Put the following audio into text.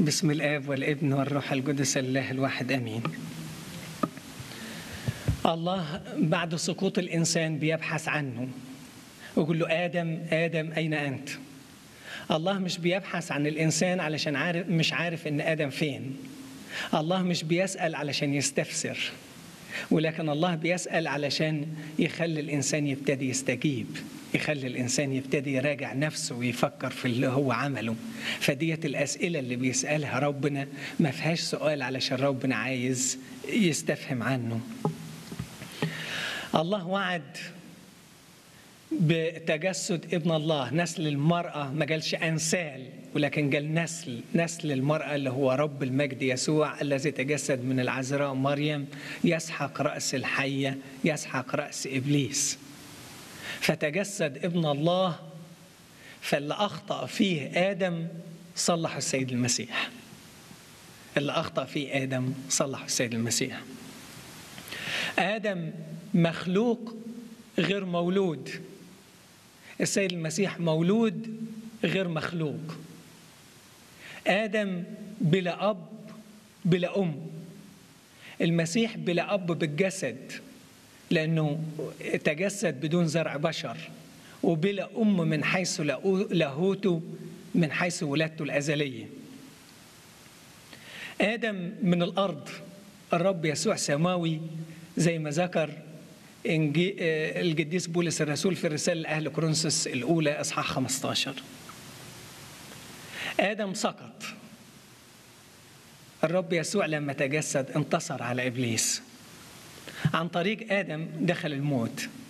بسم الآب والابن والروح القدس الله الواحد أمين الله بعد سقوط الإنسان بيبحث عنه ويقول له آدم آدم أين أنت الله مش بيبحث عن الإنسان علشان عارف مش عارف إن آدم فين الله مش بيسأل علشان يستفسر ولكن الله بيسأل علشان يخلي الإنسان يبتدي يستجيب يخلي الإنسان يبتدي يراجع نفسه ويفكر في اللي هو عمله فديت الأسئلة اللي بيسألها ربنا ما فيهاش سؤال علشان ربنا عايز يستفهم عنه الله وعد بتجسد ابن الله نسل المرأة ما قالش أنسال ولكن قال نسل نسل المرأة اللي هو رب المجد يسوع الذي تجسد من العذراء مريم يسحق رأس الحية يسحق رأس إبليس فتجسد ابن الله فاللي أخطأ فيه آدم صلح السيد المسيح اللي أخطأ فيه آدم صلح السيد المسيح آدم مخلوق غير مولود السيد المسيح مولود غير مخلوق آدم بلا أب بلا أم المسيح بلا أب بالجسد لأنه تجسد بدون زرع بشر وبلا أم من حيث لاهوته من حيث ولادته الأزلية آدم من الأرض الرب يسوع سماوي زي ما ذكر القديس بولس الرسول في الرسالة لأهل كورنثوس الأولى إصحاح 15 آدم سقط الرب يسوع لما تجسد انتصر على إبليس عن طريق آدم دخل الموت